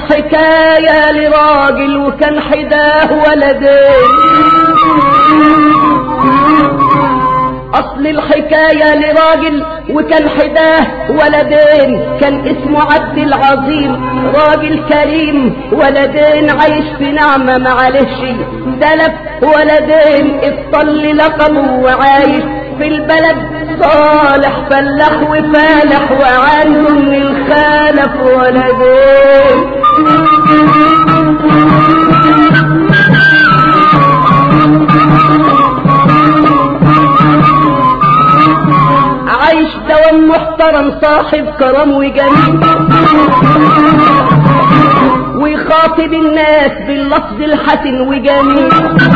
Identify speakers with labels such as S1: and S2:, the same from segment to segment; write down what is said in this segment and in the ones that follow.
S1: الحكاية لراجل وكان حداه ولدين اصل الحكاية لراجل وكان حداه ولدين كان اسمه عبد العظيم راجل كريم ولدين عايش في نعمة معلش سلف ولدين اطل لقبه وعايش في البلد صالح فلاح وفالح وعنده من الخالف ولدين عايش دوام محترم صاحب كرم وجميل ويخاطب الناس باللفظ الحسن وجميل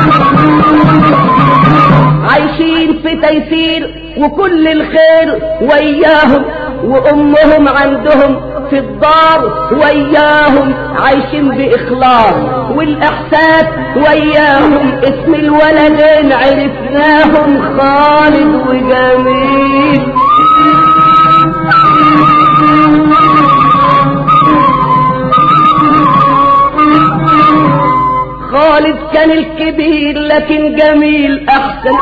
S1: عايشين في تيسير وكل الخير وياهم وامهم عندهم في الدار وياهم عايشين باخلاص والاحساس وياهم اسم الولدين عرفناهم خالد وجميل خالد كان الكبير لكن جميل احسن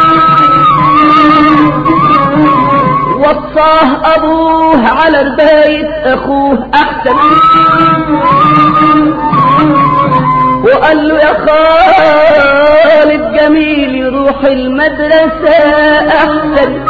S1: وصاه ابوه على رباية اخوه احسن وقال له يا خالد جميل يروح المدرسة احسن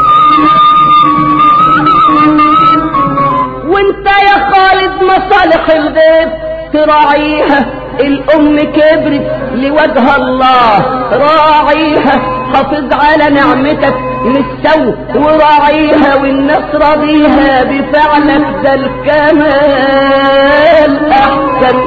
S1: وانت يا خالد مصالح الغيب تراعيها الام كبرت لوجه الله راعيها حافظ على نعمتك مستو وراعيها والناس راضيها بفعلك ده الكمال احسن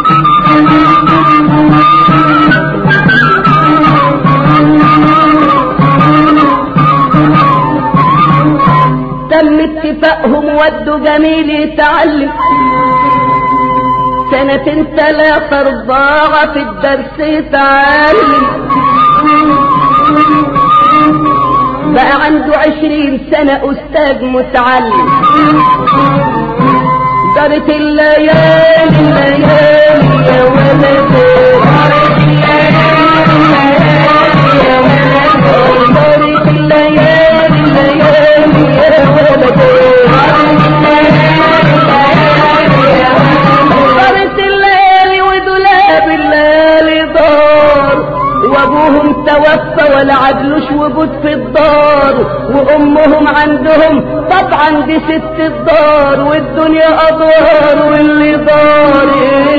S1: تم اتفاقهم ودوا جميل يتعلم سنة ثلاثة أربعة في الدرس يتعلم بقى عنده عشرين سنة أستاذ متعلم دارت الليالي الليالي يا ولدي دارت الليالي الليالي يا ولدي دارت الليالي ودولاب الليالي دار وابوهم توفى ولا عدلوش وجود في الدار وامهم عندهم طبعا دي ست الدار والدنيا ادوار واللي دار